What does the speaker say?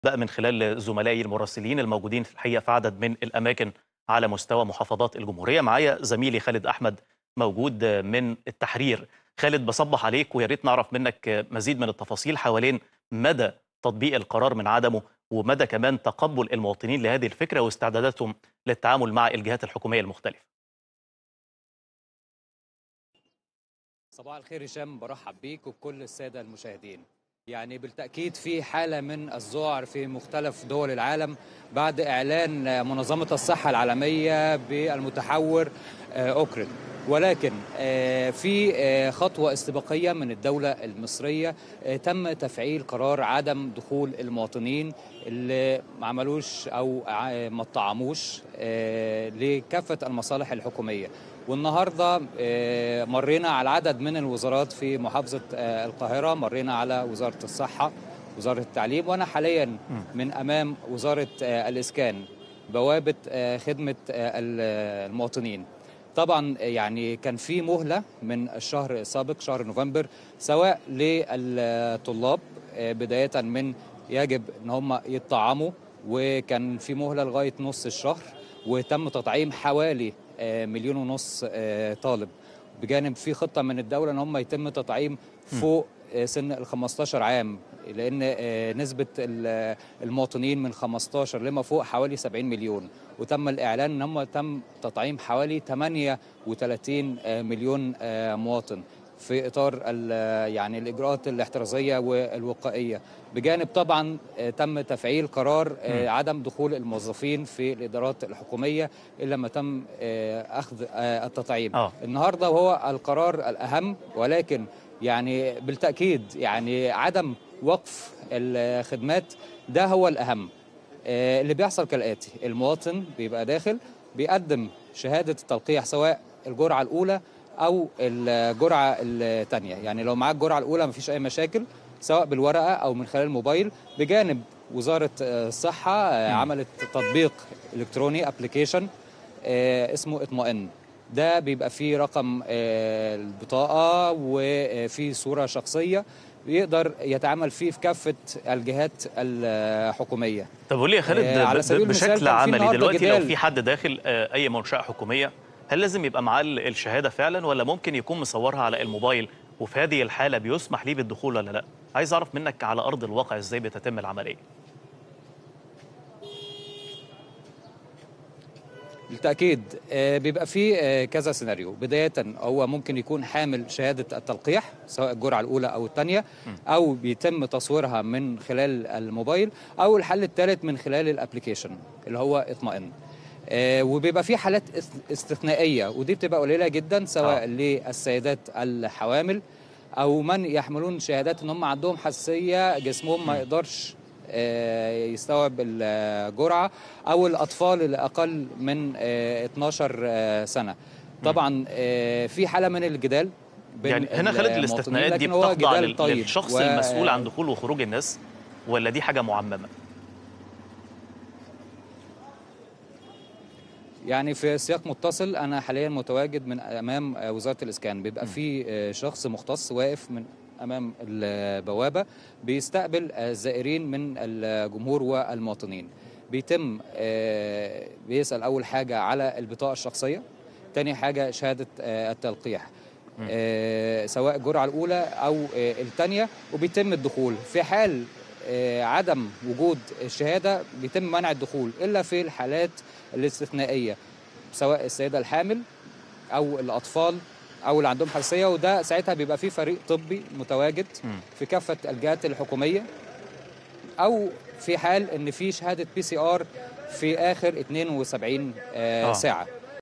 بقى من خلال زملائي المراسلين الموجودين في الحقيقه في عدد من الاماكن على مستوى محافظات الجمهوريه معايا زميلي خالد احمد موجود من التحرير خالد بصبح عليك ويا ريت نعرف منك مزيد من التفاصيل حوالين مدى تطبيق القرار من عدمه ومدى كمان تقبل المواطنين لهذه الفكره واستعداداتهم للتعامل مع الجهات الحكوميه المختلفه صباح الخير هشام برحب بيك وبكل الساده المشاهدين يعني بالتأكيد في حالة من الذعر في مختلف دول العالم بعد إعلان منظمة الصحة العالمية بالمتحور أوكرين ولكن في خطوة استباقية من الدولة المصرية تم تفعيل قرار عدم دخول المواطنين اللي ما عملوش أو ما طعموش لكافة المصالح الحكومية والنهارده مرينا على عدد من الوزارات في محافظه القاهره مرينا على وزاره الصحه وزاره التعليم وانا حاليا من امام وزاره الاسكان بوابه خدمه المواطنين طبعا يعني كان في مهله من الشهر السابق شهر نوفمبر سواء للطلاب بدايه من يجب ان هم يطعموا وكان في مهله لغايه نص الشهر وتم تطعيم حوالي مليون ونص طالب بجانب في خطه من الدوله ان هم يتم تطعيم فوق سن ال 15 عام لان نسبه المواطنين من 15 لما فوق حوالي 70 مليون وتم الاعلان ان هم تم تطعيم حوالي 38 مليون مواطن في اطار يعني الاجراءات الاحترازيه والوقائيه بجانب طبعا تم تفعيل قرار عدم دخول الموظفين في الادارات الحكوميه الا ما تم اخذ التطعيم آه. النهارده هو القرار الاهم ولكن يعني بالتاكيد يعني عدم وقف الخدمات ده هو الاهم اللي بيحصل كالاتي المواطن بيبقى داخل بيقدم شهاده التلقيح سواء الجرعه الاولى او الجرعه الثانيه يعني لو معاك الجرعه الاولى مفيش اي مشاكل سواء بالورقه او من خلال الموبايل بجانب وزاره الصحه عملت تطبيق الكتروني ابلكيشن اسمه اطمئن ده بيبقى فيه رقم البطاقه وفيه صوره شخصيه يقدر يتعامل فيه في كافه الجهات الحكوميه طب قول لي يا خالد على سبيل المثال بشكل كان في عملي النهاردة دلوقتي لو جدال. في حد داخل اي منشاه حكوميه هل لازم يبقى معاه الشهاده فعلا ولا ممكن يكون مصورها على الموبايل وفي هذه الحاله بيسمح ليه بالدخول ولا لا عايز اعرف منك على ارض الواقع ازاي بتتم العمليه بالتاكيد آه، بيبقى في آه، كذا سيناريو بدايه هو ممكن يكون حامل شهاده التلقيح سواء الجرعه الاولى او الثانيه او بيتم تصويرها من خلال الموبايل او الحل الثالث من خلال الابلكيشن اللي هو اطمئن آه، وبيبقى في حالات است- استثنائيه ودي بتبقى قليله جدا سواء آه. للسيدات الحوامل او من يحملون شهادات ان هم عندهم حساسيه جسمهم ما يقدرش آه، يستوعب الجرعه او الاطفال اللي اقل من آه، 12 آه، سنه طبعا آه، في حاله من الجدال بين يعني هنا خالد المواطنين، الاستثناءات دي لكن هو بتخضع جدال لل- طيب للشخص و- المسؤول عن دخول وخروج الناس ولا دي حاجه معممه يعني في سياق متصل انا حاليا متواجد من امام وزاره الاسكان بيبقى في شخص مختص واقف من امام البوابه بيستقبل الزائرين من الجمهور والمواطنين بيتم آه، بيسال اول حاجه على البطاقه الشخصيه تاني حاجه شهاده آه، التلقيح آه، سواء الجرعه الاولى او آه، الثانيه وبيتم الدخول في حال آه، عدم وجود الشهاده بيتم منع الدخول الا في الحالات الاستثنائيه سواء السيده الحامل او الاطفال او اللي عندهم حساسيه وده ساعتها بيبقى في فريق طبي متواجد في كافه الجهات الحكوميه او في حال ان في شهاده بي سي ار في اخر 72 آه آه. ساعه